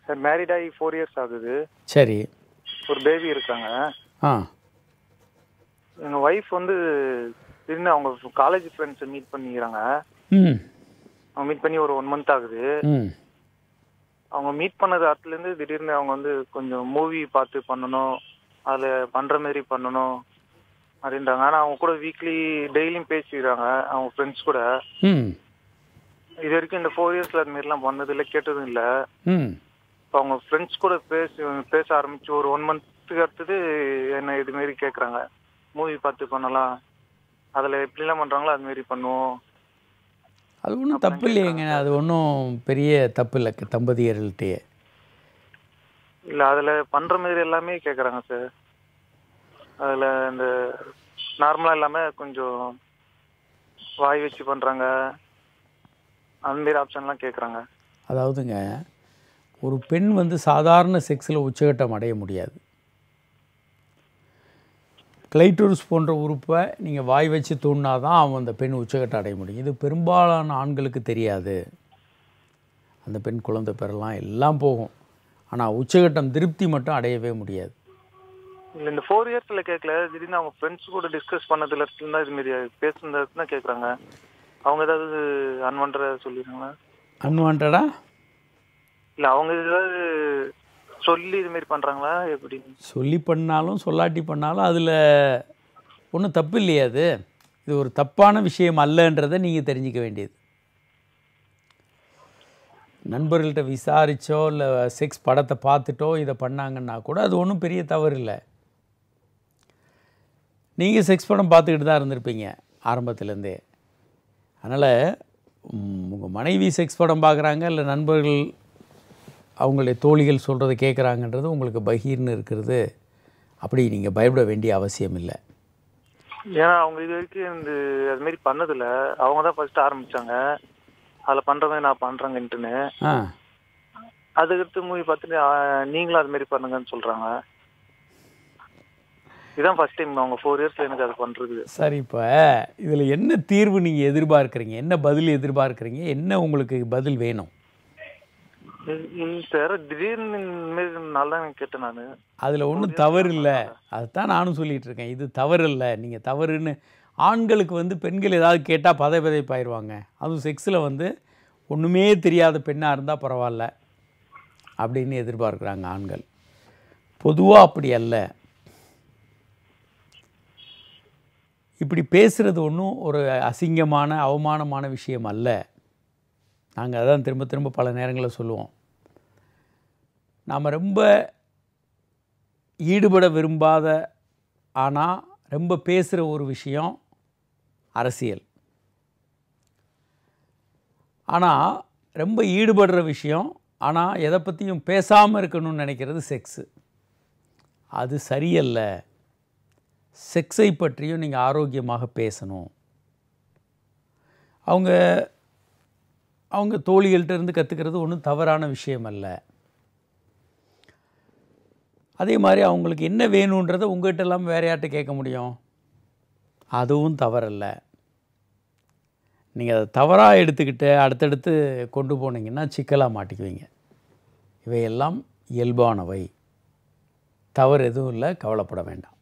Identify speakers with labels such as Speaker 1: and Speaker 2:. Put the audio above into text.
Speaker 1: sir married ஆகி four years ஆகுது
Speaker 2: சரி
Speaker 1: ஒரு பேபி இருக்காங்க
Speaker 2: ஆ
Speaker 1: எங்கள் ஒய்ஃப் வந்து திடீர்னு அவங்க காலேஜ் ஃப்ரெண்ட்ஸை மீட் பண்ணிக்கிறாங்க
Speaker 2: ம்
Speaker 1: அவங்க மீட் பண்ணி ஒரு ஒன் மந்த் ஆகுது
Speaker 2: ம்
Speaker 1: அவங்க மீட் பண்ணது இடத்துலேருந்து திடீர்னு அவங்க வந்து கொஞ்சம் மூவி பார்த்து பண்ணணும் அதில் பண்ணுற மாதிரி பண்ணணும் அப்படின்றாங்க ஆனால் அவங்க கூட வீக்லி டெய்லியும் பேசிக்கிறாங்க அவங்க ஃப்ரெண்ட்ஸ் கூட
Speaker 2: ம்
Speaker 1: இது வரைக்கும் இந்த ஃபோர் இயர்ஸில் அது மாதிரிலாம் பண்ணதில்லை கேட்டதும் இல்லை
Speaker 2: ம்
Speaker 1: இப்போ அவங்க ஃப்ரெண்ட்ஸ் கூட பேசி பேச ஆரம்பிச்சு ஒரு ஒன் மந்த்துக்கு அடுத்தது என்ன இது மாரி கேட்குறாங்க மூவி பார்த்து பண்ணலாம் அதில் எப்படிலாம் பண்ணுறாங்களோ அது மாரி பண்ணுவோம்
Speaker 2: அது ஒன்றும் தப்பு இல்லையேங்க அது ஒன்றும் பெரிய தப்பு இல்லை தம்பதியர்கள்ட்டே
Speaker 1: இல்லை அதில் பண்ணுற மாதிரி எல்லாமே கேட்குறாங்க சார் அதில் இந்த நார்மலாக இல்லாமல் கொஞ்சம் வாய் வச்சு பண்ணுறாங்க அந்த மாரி ஆப்ஷன்லாம் கேட்குறாங்க
Speaker 2: அதாவதுங்க ஒரு பெண் வந்து சாதாரண செக்ஸில் உச்சகட்டம் அடைய முடியாது கிளைட்டோரிஸ் போன்ற உறுப்பை நீங்கள் வாய் வச்சு தூண்டினா தான் அவன் அந்த பெண் உச்சகட்டம் அடைய முடியும் இது பெரும்பாலான ஆண்களுக்கு தெரியாது அந்த பெண் குழந்தை பெறலாம் எல்லாம் போகும் ஆனால் உச்சகட்டம் திருப்தி மட்டும் அடையவே முடியாது
Speaker 1: இல்லை இந்த ஃபோர் இயர்ஸில் கேட்கல திடீர்னு அவங்க ஃப்ரெண்ட்ஸ் கூட டிஸ்கஸ் பண்ணதுல இருந்து தான் இது மாரி பேசுனது தான் கேட்குறாங்க அவங்க ஏதாவது அன்வான்டா சொல்லிடுறாங்களா
Speaker 2: அன்வான்டா
Speaker 1: இல்லை அவங்க ஏதாவது சொல்லி இது மாதிரி பண்ணுறாங்களா எப்படி
Speaker 2: சொல்லி பண்ணாலும் சொல்லாட்டி பண்ணாலும் அதில் ஒன்றும் தப்பு இல்லையே அது இது ஒரு தப்பான விஷயம் அல்லன்றதை நீங்கள் தெரிஞ்சிக்க வேண்டியது நண்பர்கள்ட்ட விசாரிச்சோ இல்லை செக்ஸ் படத்தை பார்த்துட்டோ இதை பண்ணாங்கன்னா கூட அது ஒன்றும் பெரிய தவறு இல்லை நீங்கள் செக்ஸ் படம் பார்த்துக்கிட்டு தான் இருந்திருப்பீங்க ஆரம்பத்துலேருந்தே அதனால் உங்கள் மனைவி செக்ஸ் படம் பார்க்குறாங்க இல்லை நண்பர்கள் அவங்களுடைய தோழிகள் சொல்கிறத கேட்குறாங்கன்றது உங்களுக்கு பகீர்னு இருக்கிறது அப்படி நீங்கள் பயப்பட வேண்டிய அவசியம் இல்லை
Speaker 1: ஏன்னா அவங்க இது வரைக்கும் இந்த அது மாதிரி பண்ணதில்ல அவங்க தான் ஃபர்ஸ்ட் ஆரம்பிச்சாங்க அதில் பண்ணுறவங்க நான் பண்ணுறேங்கன்ட்டுன்னு
Speaker 2: ஆ
Speaker 1: அதுக்கடுத்து மூவி பார்த்துட்டு ஆ, நீங்களும் அது மாதிரி பண்ணுங்கன்னு சொல்கிறாங்க இதான் ஃபர்ஸ்ட் டைம் அவங்க ஃபோர் இயர்ஸில் எனக்கு அது பண்ணுறது
Speaker 2: சரி இப்போ இதில் என்ன தீர்வு நீங்கள் எதிர்பார்க்குறீங்க என்ன பதில் எதிர்பார்க்குறீங்க என்ன உங்களுக்கு பதில் வேணும்
Speaker 1: சார் திடீர்னு இந்த மாதிரி நல்லா கேட்டேன் நான்
Speaker 2: அதில் ஒன்றும் தவறு இல்லை அதுதான் நானும் சொல்லிகிட்டு இருக்கேன் இது தவறு இல்லை நீங்கள் தவறுன்னு ஆண்களுக்கு வந்து பெண்கள் ஏதாவது கேட்டால் பதை பதைப்பாயிருவாங்க அதுவும் செக்ஸில் வந்து ஒன்றுமே தெரியாத பெண்ணாக இருந்தால் பரவாயில்ல அப்படின்னு எதிர்பார்க்குறாங்க ஆண்கள் பொதுவாக அப்படி அல்ல இப்படி பேசுகிறது ஒன்றும் ஒரு அசிங்கமான அவமானமான விஷயம் அல்ல நாங்கள் அதான் திரும்ப திரும்ப பல நேரங்களில் சொல்லுவோம் நாம் ரொம்ப ஈடுபட விரும்பாத ஆனால் ரொம்ப பேசுகிற ஒரு விஷயம் அரசியல் ஆனால் ரொம்ப ஈடுபடுற விஷயம் ஆனால் எதை பற்றியும் பேசாமல் இருக்கணும்னு நினைக்கிறது செக்ஸு அது சரியல்ல செக்ஸை பற்றியும் நீங்கள் ஆரோக்கியமாக பேசணும் அவங்க அவங்க தோழிகள்கிட்ட இருந்து கற்றுக்கிறது ஒன்றும் தவறான விஷயம் அல்ல அதே மாதிரி அவங்களுக்கு என்ன வேணுன்றதை உங்கள்கிட்ட எல்லாம் வேற யார்கிட்ட கேட்க முடியும் அதுவும் தவறல்ல நீங்கள் அதை தவறாக எடுத்துக்கிட்டு அடுத்தடுத்து கொண்டு போனீங்கன்னா சிக்கலாக மாட்டிக்குவீங்க இவையெல்லாம் இயல்பானவை தவறு எதுவும் இல்லை கவலைப்பட வேண்டாம்